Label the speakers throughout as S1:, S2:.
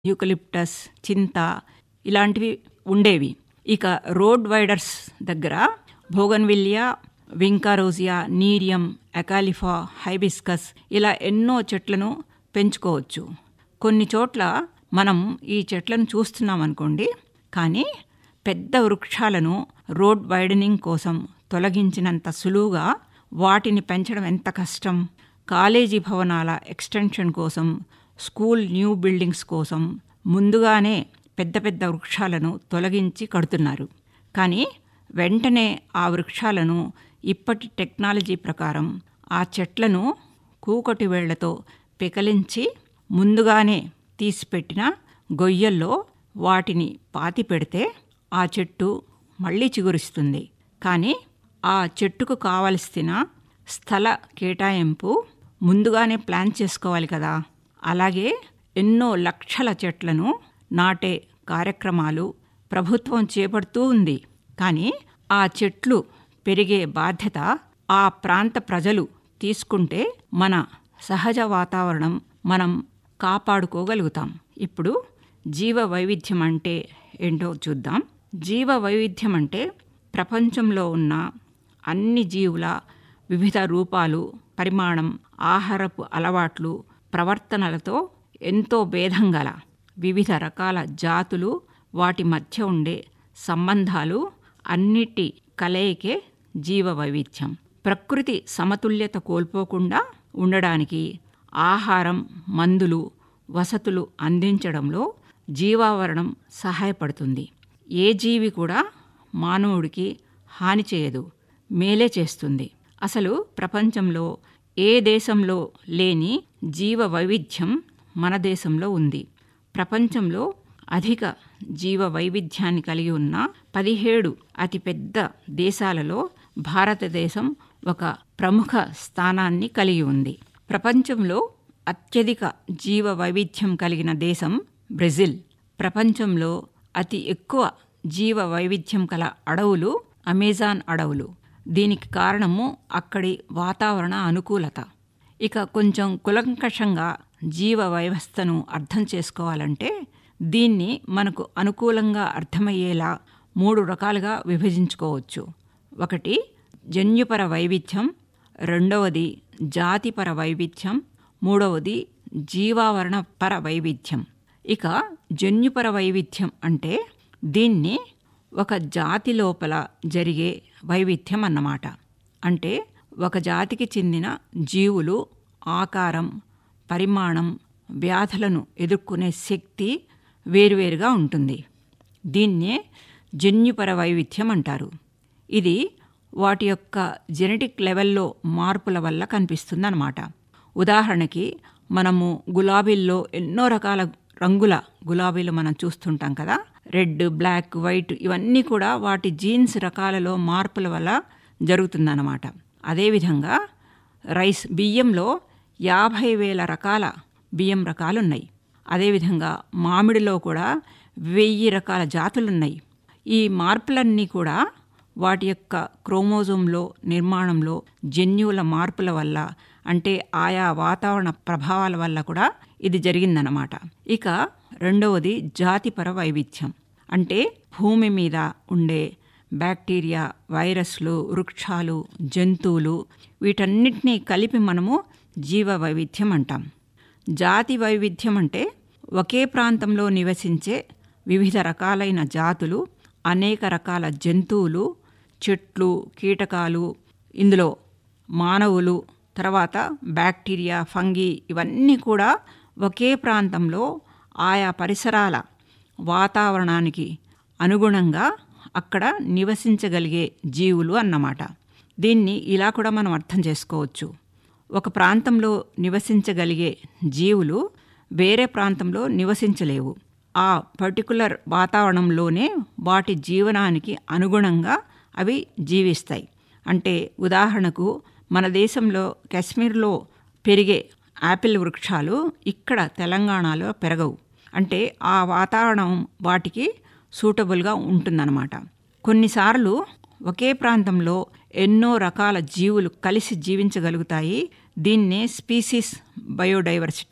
S1: eucalyptus చింత ఇలాంటివి ఉండేవి ఇక రోడ్ వైడర్స్ దగ్గర భోగన్విల్లియా వింకారోజియా నీరియం ఎకాలిఫా హైబిస్కస్ ఇలా ఎన్నో చెట్లను పెంచుకోవచ్చు కొన్ని చోట్ల మనం ఈ చెట్లను చూస్తున్నాం అనుకోండి కానీ పెద్ద వృక్షాలను రోడ్ వైడనింగ్ కోసం తొలగించినంత సులువుగా వాటిని పెంచడం ఎంత కష్టం కాలేజీ భవనాల ఎక్స్టెన్షన్ కోసం స్కూల్ న్యూ బిల్డింగ్స్ కోసం ముందుగానే పెద్ద పెద్ద వృక్షాలను తొలగించి కడుతున్నారు కానీ వెంటనే ఆ వృక్షాలను ఇప్పటి టెక్నాలజీ ప్రకారం ఆ చెట్లను కూకటి వేళ్లతో పెకలించి ముందుగానే తీసిపెట్టిన గొయ్యల్లో వాటిని పాతి పెడితే ఆ చెట్టు మళ్ళీ చిగురిస్తుంది కానీ ఆ చెట్టుకు కావలసిన స్థల కేటాయింపు ముందుగానే ప్లాన్ చేసుకోవాలి కదా అలాగే ఎన్నో లక్షల చెట్లను నాటే కార్యక్రమాలు ప్రభుత్వం చేపడుతూ ఉంది కానీ ఆ చెట్లు పెరిగే బాధ్యత ఆ ప్రాంత ప్రజలు తీసుకుంటే మన సహజ వాతావరణం మనం కాపాడుకోగలుగుతాం ఇప్పుడు జీవ వైవిధ్యం అంటే ఏంటో చూద్దాం జీవ వైవిధ్యం అంటే ప్రపంచంలో ఉన్న అన్ని జీవుల వివిధ రూపాలు పరిమాణం ఆహారపు అలవాట్లు ప్రవర్తనలతో ఎంతో భేదం గల వివిధ రకాల జాతులు వాటి మధ్య ఉండే సంబంధాలు అన్నిటి కలయికే జీవ వైవిధ్యం ప్రకృతి సమతుల్యత కోల్పోకుండా ఉండడానికి ఆహారం మందులు వసతులు అందించడంలో జీవావరణం సహాయపడుతుంది ఏ జీవి కూడా మానవుడికి హాని చేయదు మేలే చేస్తుంది అసలు ప్రపంచంలో ఏ దేశంలో లేని జీవ వైవిధ్యం మన దేశంలో ఉంది ప్రపంచంలో అధిక జీవ వైవిధ్యాన్ని కలిగి ఉన్న పదిహేడు అతిపెద్ద దేశాలలో భారతదేశం ఒక ప్రముఖ స్థానాన్ని కలిగి ఉంది ప్రపంచంలో అత్యధిక జీవ వైవిధ్యం కలిగిన దేశం బ్రెజిల్ ప్రపంచంలో అతి ఎక్కువ జీవ వైవిధ్యం కల అడవులు అమెజాన్ అడవులు దీనికి కారణము అక్కడి వాతావరణ అనుకూలత ఇక కొంచెం కులంకషంగా జీవ వ్యవస్థను అర్థం చేసుకోవాలంటే దీన్ని మనకు అనుకూలంగా అర్థమయ్యేలా మూడు రకాలుగా విభజించుకోవచ్చు ఒకటి జన్యుపర వైవిధ్యం రెండవది జాతిపర వైవిధ్యం మూడవది జీవావరణ పర వైవిధ్యం ఇక జన్యుపర వైవిధ్యం అంటే దీన్ని ఒక జాతి లోపల జరిగే వైవిధ్యం అన్నమాట అంటే ఒక జాతికి చెందిన జీవులు ఆకారం పరిమాణం వ్యాధులను ఎదుర్కొనే శక్తి వేరువేరుగా ఉంటుంది దీన్నే జన్యుపర వైవిధ్యం అంటారు ఇది వాటి యొక్క జెనెటిక్ లెవెల్లో మార్పుల వల్ల కనిపిస్తుందన్నమాట ఉదాహరణకి మనము గులాబీల్లో ఎన్నో రకాల రంగుల గులాబీలు మనం చూస్తుంటాం కదా రెడ్ బ్లాక్ వైట్ ఇవన్నీ కూడా వాటి జీన్స్ రకాలలో మార్పుల వల్ల జరుగుతుందన్నమాట అదేవిధంగా రైస్ బియ్యంలో యాభై వేల రకాల బియ్యం రకాలున్నాయి అదేవిధంగా మామిడిలో కూడా వెయ్యి రకాల జాతులున్నాయి ఈ మార్పులన్నీ కూడా వాటి యొక్క క్రోమోజోమ్లో నిర్మాణంలో జన్యువుల మార్పుల వల్ల అంటే ఆయా వాతావరణ ప్రభావాల వల్ల కూడా ఇది జరిగిందనమాట ఇక రెండవది జాతిపర వైవిధ్యం అంటే భూమి మీద ఉండే బ్యాక్టీరియా వైరస్లు వృక్షాలు జంతువులు వీటన్నిటినీ కలిపి మనము జీవ వైవిధ్యం అంటాం జాతి వైవిధ్యం అంటే ఒకే ప్రాంతంలో నివసించే వివిధ రకాలైన జాతులు అనేక రకాల జంతువులు చెట్లు కీటకాలు ఇందులో మానవులు తర్వాత బ్యాక్టీరియా ఫంగి ఇవన్నీ కూడా ఒకే ప్రాంతంలో ఆయా పరిసరాల వాతావరణానికి అనుగుణంగా అక్కడ నివసించగలిగే జీవులు అన్నమాట దీన్ని ఇలా కూడా మనం అర్థం చేసుకోవచ్చు ఒక ప్రాంతంలో నివసించగలిగే జీవులు వేరే ప్రాంతంలో నివసించలేవు ఆ పర్టికులర్ వాతావరణంలోనే వాటి జీవనానికి అనుగుణంగా అవి జీవిస్తాయి అంటే ఉదాహరణకు మన దేశంలో కాశ్మీర్లో పెరిగే యాపిల్ వృక్షాలు ఇక్కడ తెలంగాణలో పెరగవు అంటే ఆ వాతావరణం వాటికి సూటబుల్గా ఉంటుందన్నమాట కొన్నిసార్లు ఒకే ప్రాంతంలో ఎన్నో రకాల జీవులు కలిసి జీవించగలుగుతాయి దీన్నే స్పీసీస్ బయోడైవర్సిటీ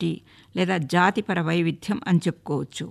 S1: లేదా జాతిపర వైవిధ్యం అని చెప్పుకోవచ్చు